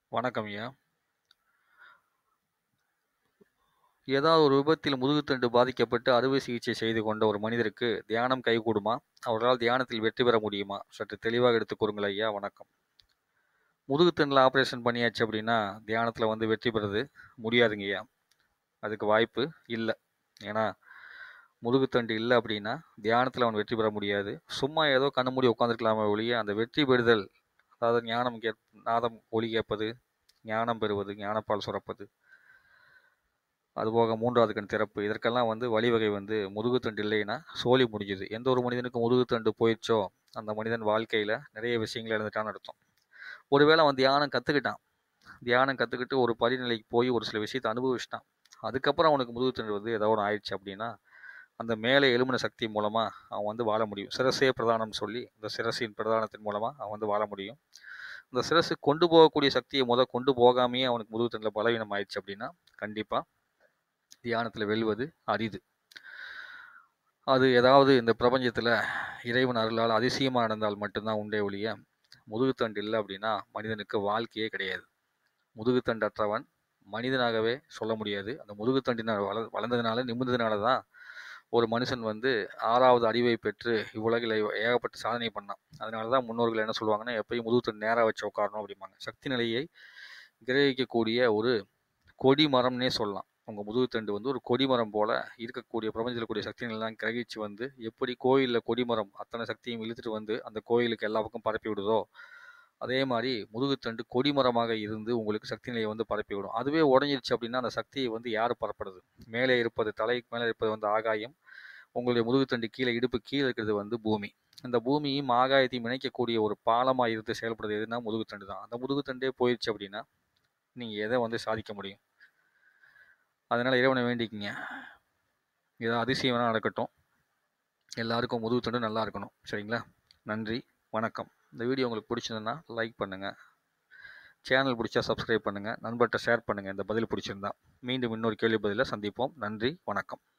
வணக்கம் ஐயா. ஏதாவது ஒரு விபத்தில் முதுகுத்தண்டு பாதிக்கப்பட்டு அறுவை சிகிச்சை செய்து கொண்ட ஒரு மனிதருக்கு தியானம் கைகூடுமா? அவரால் தியானத்தில் வெற்றி பெற முடியுமா? சற்று தெளிவாக எடுத்துக் கூறுங்கள் ஐயா. வணக்கம். முதுகுத்தண்டுல ஆப்ரேஷன் பண்ணியாச்சு அப்படின்னா, தியானத்தில வந்து வெற்றி பெறது முடியாதுங்கய்யா. அதுக்கு வாய்ப்பு இல்ல. ஏன்னா, முதுகுத்தண்டு இல்ல அப்படின்னா, தியானத்தில அவன் வெற்றி பெற முடியாது. சும்மா ஏதோ கண்ண மூடி உட்காந்துருக்கலாமே ஒழிய, அந்த வெற்றி பெறுதல், அதாவது ஞானம் கேட் நாதம் ஒலி கேட்பது, ஞானம் பெறுவது, ஞானப்பால் சுரப்பது, அதுபோக 3வது கண் திறப்பு, இதற்கெல்லாம் வந்து வழிவகை வந்து முதுகுத்தண்டு இல்லைன்னா, சோலி முடிஞ்சுது. எந்த ஒரு மனிதனுக்கு முதுகுத்தண்டு போயிருச்சோ, அந்த மனிதன் வாழ்க்கையில நிறைய விஷயங்கள இழந்துட்டான்னு அர்த்தம். ஒருவேளை அவன் தியானம் கத்துக்கிட்டான். தியானம் கத்துக்கிட்டு ஒரு படிநிலைக்கு போய் ஒரு சில விஷயத்த அனுபவிச்சுட்டான். அதுக்கப்புறம் அவனுக்கு முதுகுத்தண்டு வந்து ஏதோ ஒண்ணு ஆயிடுச்சு அப்படின்னா, அந்த மேலே எழும்பின சக்தி மூலமா அவன் வந்து வாழ முடியும். சிரசே பிரதானம்னு சொல்லி, இந்த சிரசின் பிரதானத்தின் மூலமா அவன் வந்து வாழ முடியும். இந்த சிரசு கொண்டு போகக்கூடிய சக்திய மொத கொண்டு போகாமயே அவனுக்கு முதுகுத்தண்டுல பலவீனம் ஆயிடுச்சு அப்படின்னா, கண்டிப்பா தியானத்தில வெல்வது அரிது. அது ஏதாவது இந்த பிரபஞ்சத்தில இறைவன் அருளால அதிசயமா நடந்தால் மட்டும் தான் உண்டே ஒழிய, முதுகுத்தண்டு இல்ல அப்படின்னா, மனிதனுக்கு வாழ்க்கையே கிடையாது. முதுகுத்தண்டு அற்றவன் மனிதனாகவே சொல்ல முடியாது. அந்த முதுகுத்தண்டினால் வள வளர்ந்ததுனால, நிமிர்ந்ததுனால தான் ஒரு மனுஷன் வந்து 6வது அறிவை பெற்று இவ்வுலகில ஏகப்பட்ட சாதனை பண்ணான். அதனால தான் முன்னோர்கள் என்ன சொல்லுவாங்கன்னா, எப்பயும் முதுகுத்தண்டு நேரா வச்சு உட்காரணும் அப்படிம்பாங்க. சக்தி நிலையை கிரகிக்கக்கூடிய ஒரு கொடி மரம்னே சொல்லலாம். உங்க முதுகுத்தண்டு வந்து ஒரு கொடிமரம் போல இருக்கக்கூடிய பிரபஞ்சத்தில கூடிய சக்தி நிலைலாம் கிரகிச்சு வந்து, எப்படி கோயில்ல கொடிமரம் அத்தனை சக்தியும் இழுத்துட்டு வந்து அந்த கோயிலுக்கு எல்லா பக்கம் பரப்பி விடுதோ, அதே மாரி முதுகுத்தண்டு கொடிமரமாக இருந்து உங்களுக்கு சக்தி நிலைய வந்து பரப்பி விடும். அதுவே உடைஞ்சிருச்சு அப்படின்னா, அந்த சக்திய வந்து யாரு பரப்புறது? மேலே இருப்பது தலைக்கு மேல இருப்பது வந்து ஆகாயம். உங்களுடைய முதுகுத்தண்டு கீழ இடுப்பு கீழ இருக்கிறது வந்து பூமி. இந்த பூமியும், ஆகாயத்தையும் இணைக்கக்கூடிய ஒரு பாலமா இருந்து செயல்படுறது எதுன்னா முதுகுத்தண்டு தான். அந்த முதுகுத்தண்டே போயிருச்சு அப்படின்னா, நீங்க எத வந்து சாதிக்க முடியும்? அதனால இறைவன வேண்டிக்கங்க. ஏதோ அதிசயம் வேணா நடக்கட்டும். எல்லாருக்கும் முதுகுத்தண்டு நல்லா இருக்கணும். சரிங்களா? நன்றி, வணக்கம். இந்த வீடியோ உங்களுக்கு பிடிச்சிருந்ததுன்னா லைக் பண்ணுங்க. சேனல் பிடிச்சா சப்ஸ்கிரைப் பண்ணுங்க. நண்பர்ட்ட ஷேர் பண்ணுங்க இந்த பதில் பிடிச்சிருந்தா. மீண்டும் இன்னொரு கேள்வி பதில்ல சந்திப்போம். நன்றி, வணக்கம்.